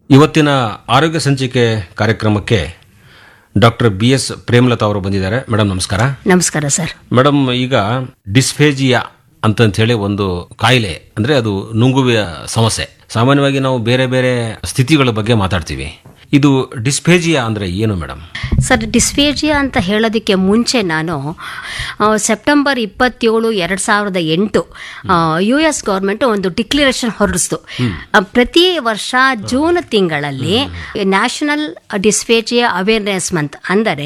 ಇವತ್ತಿನ ಆರೋಗ್ಯ ಸಂಚಿಕೆ ಕಾರ್ಯಕ್ರಮಕ್ಕೆ ಡಾಕ್ಟರ್ ಬಿ ಎಸ್ ಪ್ರೇಮಲತಾ ಅವರು ಬಂದಿದ್ದಾರೆ ಮೇಡಮ್ ನಮಸ್ಕಾರ ನಮಸ್ಕಾರ ಸರ್ ಮೇಡಮ್ ಈಗ ಡಿಸ್ಫೇಜಿಯಾ ಅಂತಂತ ಹೇಳಿ ಒಂದು ಕಾಯಿಲೆ ಅಂದ್ರೆ ಅದು ನುಂಗುವಿಯ ಸಮಸ್ಯೆ ಸಾಮಾನ್ಯವಾಗಿ ನಾವು ಬೇರೆ ಬೇರೆ ಸ್ಥಿತಿಗಳ ಬಗ್ಗೆ ಮಾತಾಡ್ತೀವಿ ಇದು ಡಿಸ್ಫೇಜಿಯಾ ಅಂದ್ರೆ ಏನು ಮೇಡಮ್ ಸರ್ ಡಿಸ್ಫೇಜಿಯಾ ಅಂತ ಹೇಳೋದಕ್ಕೆ ಮುಂಚೆ ನಾನು ಆ, ಸೆಪ್ಟೆಂಬರ್ ಇಪ್ಪತ್ತೇಳು ಎರಡು ಸಾವಿರದ ಎಂಟು ಯು ಎಸ್ ಗೌರ್ಮೆಂಟ್ ಒಂದು ಡಿಕ್ಲರೇಷನ್ ಹೊರಡಿಸ್ತು ಆ, ಪ್ರತಿ ವರ್ಷ ಜೂನ್ ತಿಂಗಳಲ್ಲಿ ನ್ಯಾಷನಲ್ ಡಿಸ್ಫೇಜಿಯಾ ಅವೇರ್ನೆಸ್ ಮಂತ್ ಅಂದರೆ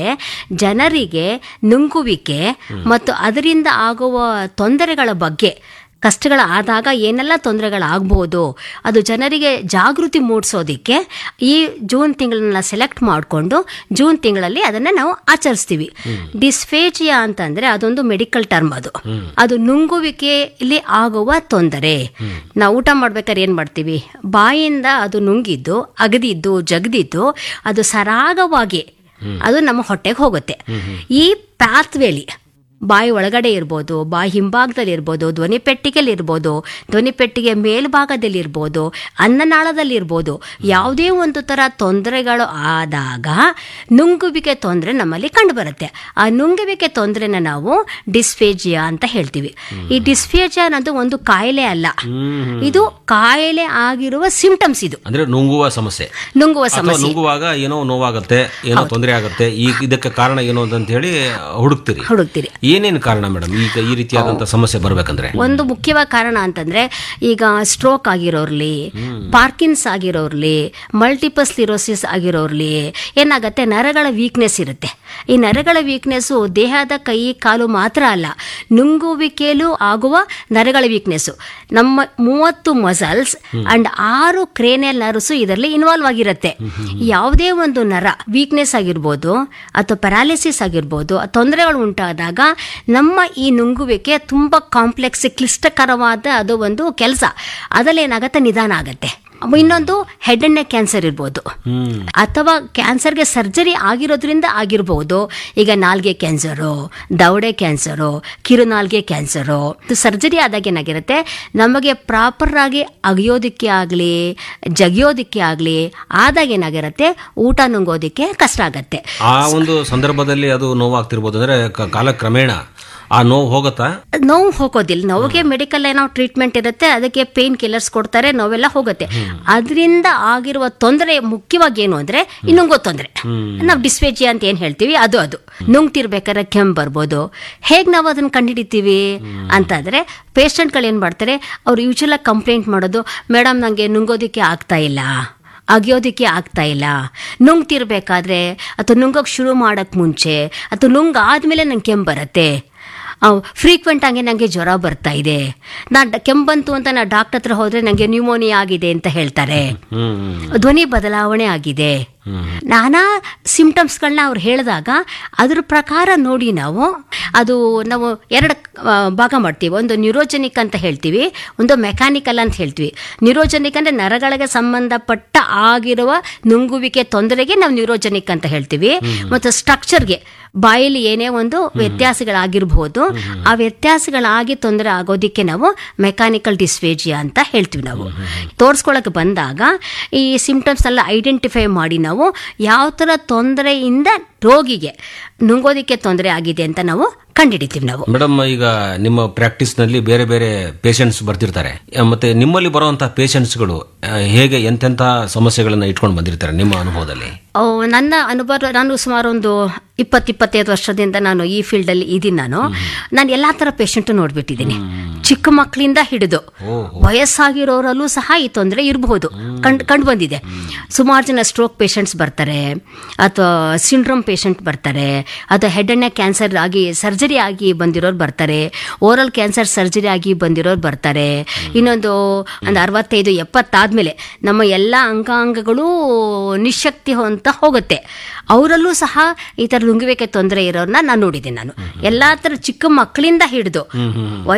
ಜನರಿಗೆ ನುಂಗುವಿಕೆ ಮತ್ತು ಅದರಿಂದ ಆಗುವ ತೊಂದರೆಗಳ ಬಗ್ಗೆ ಕಷ್ಟಗಳಾದಾಗ ಏನೆಲ್ಲ ತೊಂದರೆಗಳಾಗ್ಬೋದು ಅದು ಜನರಿಗೆ ಜಾಗೃತಿ ಮೂಡಿಸೋದಿಕ್ಕೆ ಈ ಜೂನ್ ತಿಂಗಳನ್ನ ಸೆಲೆಕ್ಟ್ ಮಾಡಿಕೊಂಡು ಜೂನ್ ತಿಂಗಳಲ್ಲಿ ಅದನ್ನ ನಾವು ಆಚರಿಸ್ತೀವಿ ಡಿಸ್ಫೇಜಿಯಾ ಅಂತಂದ್ರೆ ಅದೊಂದು ಮೆಡಿಕಲ್ ಟರ್ಮ್ ಅದು ಅದು ನುಂಗುವಿಕೆಯಲ್ಲಿ ಆಗುವ ತೊಂದರೆ ನಾವು ಊಟ ಮಾಡ್ಬೇಕಾದ್ರೆ ಏನ್ ಮಾಡ್ತೀವಿ ಬಾಯಿಂದ ಅದು ನುಂಗಿದ್ದು ಅಗದಿದ್ದು ಜಗದಿದ್ದು ಅದು ಸರಾಗವಾಗಿ ಅದು ನಮ್ಮ ಹೊಟ್ಟೆಗೆ ಹೋಗುತ್ತೆ ಈ ಪಾತ್ವೇಲಿ ಬಾಯಿ ಒಳಗಡೆ ಇರ್ಬೋದು ಬಾಯಿ ಹಿಂಭಾಗದಲ್ಲಿ ಇರ್ಬೋದು ಧ್ವನಿ ಪೆಟ್ಟಿಗೆಯಲ್ಲಿ ಇರ್ಬೋದು ಧ್ವನಿ ಪೆಟ್ಟಿಗೆ ಮೇಲ್ಭಾಗದಲ್ಲಿ ಇರ್ಬೋದು ಅನ್ನನಾಳದಲ್ಲಿ ಇರ್ಬೋದು ಯಾವುದೇ ಒಂದು ಥರ ತೊಂದರೆಗಳು ಆದಾಗ ನುಂಗುವಿಕೆ ತೊಂದರೆ ನಮ್ಮಲ್ಲಿ ಕಂಡುಬರುತ್ತೆ ಆ ನುಂಗುವಿಕೆ ತೊಂದರೆನ ನಾವು ಡಿಸ್ಫೇಜಿಯಾ ಅಂತ ಹೇಳ್ತೀವಿ ಈ ಡಿಸ್ಫೇಜಿಯಾ ಅನ್ನೋದು ಒಂದು ಕಾಯಿಲೆ ಅಲ್ಲ ಇದು ಕಾಯಿಲೆ ಆಗಿರುವ ಸಿಂಪ್ಟಮ್ಸ್ ಇದು ಅಂದ್ರೆ ನುಂಗುವ ಸಮಸ್ಯೆ ನುಂಗುವ ಅಥವಾ ಸಮಸ್ಯೆ ನುಂಗುವಾಗ ಏನೋ ನೋವಾಗುತ್ತೆ ಏನೋ ತೊಂದರೆ ಆಗುತ್ತೆ ಈ ಇದಕ್ಕೆ ಕಾರಣ ಏನು ಅಂತ ಹೇಳಿ ಹುಡುಕ್ತೀರಿ ಹುಡುಕ್ತೀರಿ ಏನೇನು ಕಾರಣ ಮೇಡಮ್ ಈಗ ಈ ರೀತಿಯಾದಂತ ಸಮಸ್ಯೆ ಬರ್ಬೇಕಂದ್ರೆ ಒಂದು ಮುಖ್ಯವಾದ ಕಾರಣ ಅಂತಂದ್ರೆ ಈಗ ಸ್ಟ್ರೋಕ್ ಆಗಿರೋರ್ಲಿ ಪಾರ್ಕಿನ್ಸ್ ಆಗಿರೋರ್ಲಿ ಮಲ್ಟಿಪಲ್ ಸ್ಲಿರೋಸಿಸ್ ಆಗಿರೋರ್ಲಿ ಏನಾಗತ್ತೆ ನರಗಳ ವೀಕ್ನೆಸ್ ಇರುತ್ತೆ ಈ ನರಗಳ ವೀಕ್ನೆಸ್ ದೇಹದ ಕೈ ಕಾಲು ಮಾತ್ರ ಅಲ್ಲ ನುಂಗುವಿಕೆಯಲ್ಲೂ ಆಗುವ ನರಗಳ ವೀಕ್ನೆಸ್ ನಮ್ಮ ಮೂವತ್ತು ಮಸಲ್ಸ್ ಅಂಡ್ ಆರು ಕ್ರೇನಿಯಲ್ ನರ್ವ್ಸ್ ಇದರಲ್ಲಿ ಇನ್ವಾಲ್ವ್ ಆಗಿರುತ್ತೆ ಯಾವುದೇ ಒಂದು ನರ ವೀಕ್ನೆಸ್ ಆಗಿರ್ಬೋದು ಅಥವಾ ಪ್ಯಾರಾಲಿಸಿಸ್ ಆಗಿರ್ಬೋದು ಆ ತೊಂದರೆಗಳು ಉಂಟಾದಾಗ ನಮ್ಮ ಈ ನುಂಗುವಿಕೆ ತುಂಬಾ ಕಾಂಪ್ಲೆಕ್ಸ್ ಕ್ಲಿಷ್ಟಕರವಾದ ಅದು ಒಂದು ಕೆಲಸ ಅದ್ರಲ್ಲಿ ಏನಾಗತ್ತೆ ನಿಧಾನ ಆಗತ್ತೆ ಇನ್ನೊಂದು ಹೆಡ್ ಅಂಡ್ ನೆಕ್ ಕ್ಯಾನ್ಸರ್ ಇರ್ಬೋದು ಹ್ಮ್ ಅಥವಾ ಕ್ಯಾನ್ಸರ್ಗೆ ಸರ್ಜರಿ ಆಗಿರೋದ್ರಿಂದ ಆಗಿರ್ಬೋದು ಈಗ ನಾಲ್ಗೆ ಕ್ಯಾನ್ಸರು ದವಡೆ ಕ್ಯಾನ್ಸರು ಕಿರುನಾಲ್ಗೆ ಕ್ಯಾನ್ಸರು ಸರ್ಜರಿ ಆದಾಗ ಏನಾಗಿರುತ್ತೆ ನಮಗೆ ಪ್ರಾಪರ್ ಆಗಿ ಅಗಿಯೋದಕ್ಕೆ ಆಗಲಿ ಜಗಿಯೋದಕ್ಕೆ ಆಗಲಿ ಆದಾಗ ಏನಾಗಿರುತ್ತೆ ಊಟ ನುಂಗೋದಕ್ಕೆ ಕಷ್ಟ ಆಗತ್ತೆ ಆ ಒಂದು ಸಂದರ್ಭದಲ್ಲಿ ಅದು ನೋವಾಗ್ತಿರ್ಬೋದು ಅಂದ್ರೆ ಕ- ಕಾಲಕ್ರಮೇಣ ಆ ನೋವು ಹೋಗುತ್ತಾ ನೋವು ಹೋಗೋದಿಲ್ಲ ನೋವಿಗೆ ಮೆಡಿಕಲ್ ಏನೋ ಟ್ರೀಟ್ಮೆಂಟ್ ಇರುತ್ತೆ ಅದಕ್ಕೆ ಪೇನ್ ಕಿಲ್ಲರ್ಸ್ ಕೊಡ್ತಾರೆ ನೋವೆಲ್ಲ ಹೋಗುತ್ತೆ ಅದರಿಂದ ಆಗಿರುವ ತೊಂದರೆ ಮುಖ್ಯವಾಗಿ ಏನು ಅಂದ್ರೆ ಈ ನುಂಗೋ ತೊಂದರೆ ನಾವು ಡಿಸ್ಫೇಜಿಯಾ ಅಂತ ಏನ್ ಹೇಳ್ತೀವಿ ಅದು ಅದು ನುಂಗ್ತಿರ್ಬೇಕಾದ್ರೆ ಕೆಮ್ಮು ಬರ್ಬೋದು ಹೇಗ್ ನಾವು ಅದನ್ನ ಕಂಡುಹಿಡಿತೀವಿ ಅಂತಂದ್ರೆ ಪೇಷಂಟ್ಗಳು ಏನ್ ಮಾಡ್ತಾರೆ ಅವ್ರು ಯೂಶುವಲ್ ಕಂಪ್ಲೇಂಟ್ ಮಾಡೋದು ಮೇಡಮ್ ನಂಗೆ ನುಂಗೋದಕ್ಕೆ ಆಗ್ತಾ ಇಲ್ಲ ಅಗಿಯೋದಕ್ಕೆ ಆಗ್ತಾ ಇಲ್ಲ ನುಂಗ್ತಿರ್ಬೇಕಾದ್ರೆ ಅಥವಾ ನುಂಗೋಕ್ ಶುರು ಮಾಡಕ್ ಮುಂಚೆ ಅಥವಾ ನುಂಗ್ ಆದ್ಮೇಲೆ ನಂಗೆ ಕೆಮ್ಮು ಬರುತ್ತೆ ಫ್ರೀಕ್ವೆಂಟ್ ಆಗಿ ನನಗೆ ಜ್ವರ ಬರ್ತಾ ಇದೆ ನಾ ಕೆಮ್ಮು ಬಂತು ಅಂತ ನಾ ಡಾಕ್ಟರ್ ಹತ್ರ ಹೋದ್ರೆ ನನಗೆ ನ್ಯೂಮೋನಿಯಾ ಆಗಿದೆ ಅಂತ ಹೇಳ್ತಾರೆ ಹ್ಮ್ ಧ್ವನಿ ಬದಲಾವಣೆ ಆಗಿದೆ ನಾನಾ ಸಿಂಪ್ಟಮ್ಸ್ಗಳನ್ನ ಅವ್ರು ಹೇಳಿದಾಗ ಅದ್ರ ಪ್ರಕಾರ ನೋಡಿ ನಾವು ಅದು ನಾವು ಎರಡು ಆ, ಭಾಗ ಮಾಡ್ತೀವಿ ಒಂದು ನ್ಯೂರೋಜೆನಿಕ್ ಅಂತ ಹೇಳ್ತೀವಿ ಒಂದು ಮೆಕ್ಯಾನಿಕಲ್ ಅಂತ ಹೇಳ್ತೀವಿ ನ್ಯೂರೋಜೆನಿಕ್ ಅಂದ್ರೆ ನರಗಳಿಗೆ ಸಂಬಂಧಪಟ್ಟ ಆಗಿರುವ ನುಂಗುವಿಕೆ ತೊಂದರೆಗೆ ನಾವು ನ್ಯೂರೋಜೆನಿಕ್ ಅಂತ ಹೇಳ್ತೀವಿ ಮತ್ತು ಸ್ಟ್ರಕ್ಚರ್ಗೆ ಬಾಯಲ್ಲಿ ಏನೇ ಒಂದು ವ್ಯತ್ಯಾಸಗಳಾಗಿರ್ಬೋದು ಆ ವ್ಯತ್ಯಾಸಗಳಾಗಿ ತೊಂದರೆ ಆಗೋದಿಕ್ಕೆ ನಾವು ಮೆಕ್ಯಾನಿಕಲ್ ಡಿಸ್ಫೇಜಿಯಾ ಅಂತ ಹೇಳ್ತೀವಿ ನಾವು ತೋರಿಸ್ಕೊಳಕ್ಕೆ ಬಂದಾಗ ಈ ಸಿಂಪ್ಟಮ್ಸ್ ಎಲ್ಲ ಐಡೆಂಟಿಫೈ ಮಾಡಿ ನಾವು ಯಾವ ಥರ ತೊಂದರೆಯಿಂದ ರೋಗಿಗೆ ನುಂಗೋದಿಕ್ಕೆ ತೊಂದರೆ ಆಗಿದೆ ಅಂತ ನಾವು ಕಂಡುಹಿಡಿತೀವಿ ನಾವು ಮೇಡಮ್ ಈಗ ನಿಮ್ಮ ಪ್ರಾಕ್ಟೀಸ್ ನಲ್ಲಿ ಬೇರೆ ಬೇರೆ ಪೇಷಂಟ್ಸ್ ಬರ್ತಿರ್ತಾರೆ ಆ, ಮತ್ತೆ ನಿಮ್ಮಲ್ಲಿ ಬರುವಂತಹ ಪೇಷಂಟ್ಸ್ಗಳು ಹೇಗೆ ಎಂತೆಂತ ಸಮಸ್ಯೆಗಳನ್ನ ಇಟ್ಕೊಂಡು ಬಂದಿರ್ತಾರೆ ನಿಮ್ಮ ಅನುಭವದಲ್ಲಿ ಓ, ನನ್ನ ಅನುಭವ ನಾನು ಸುಮಾರು ಒಂದು ಇಪ್ಪತ್ತು ಇಪ್ಪತ್ತೈದು ವರ್ಷದಿಂದ ನಾನು ಈ ಫೀಲ್ಡ್ ಅಲ್ಲಿ ಇದ್ದೀನಿ ನಾನು ನಾನು ಎಲ್ಲಾ ತರ ಪೇಷಂಟ್ ನೋಡ್ಬಿಟ್ಟಿದ್ದೀನಿ ಚಿಕ್ಕ ಮಕ್ಕಳಿಂದ ಹಿಡಿದು ವಯಸ್ಸಾಗಿರೋರಲ್ಲೂ ಸಹ ಈ ತೊಂದರೆ ಇರಬಹುದು ಕಂಡು ಕಂಡು ಬಂದಿದೆ ಸುಮಾರು ಜನ ಸ್ಟ್ರೋಕ್ ಪೇಷಂಟ್ಸ್ ಬರ್ತಾರೆ ಅಥವಾ ಸಿಂಡ್ರೋಮ್ ಪೇಷಂಟ್ ಬರ್ತಾರೆ ಅಥವಾ ಹೆಡ್ ಅಂಡ್ ನೆಕ್ ಕ್ಯಾನ್ಸರ್ ಆಗಿ ಸರ್ಜರಿ ಆಗಿ ಬಂದಿರೋರು ಬರ್ತಾರೆ ಓರಲ್ ಕ್ಯಾನ್ಸರ್ ಸರ್ಜರಿ ಆಗಿ ಬಂದಿರೋರು ಬರ್ತಾರೆ ಇನ್ನೊಂದು ಒಂದು ಅರವತ್ತೈದು ಎಪ್ಪತ್ತಾದ್ಮೇಲೆ ನಮ್ಮ ಎಲ್ಲ ಅಂಗಾಂಗಗಳು ನಿಶಕ್ತಿ ಅಂತ ಹೋಗುತ್ತೆ ಅವರಲ್ಲೂ ಸಹ ಈ ಥರ ನುಂಗುವಿಕೆ ತೊಂದರೆ ಇರೋರನ್ನ ನಾನು ನೋಡಿದ್ದೀನಿ ನಾನು ಎಲ್ಲಾ ಥರ ಚಿಕ್ಕ ಮಕ್ಕಳಿಂದ ಹಿಡಿದು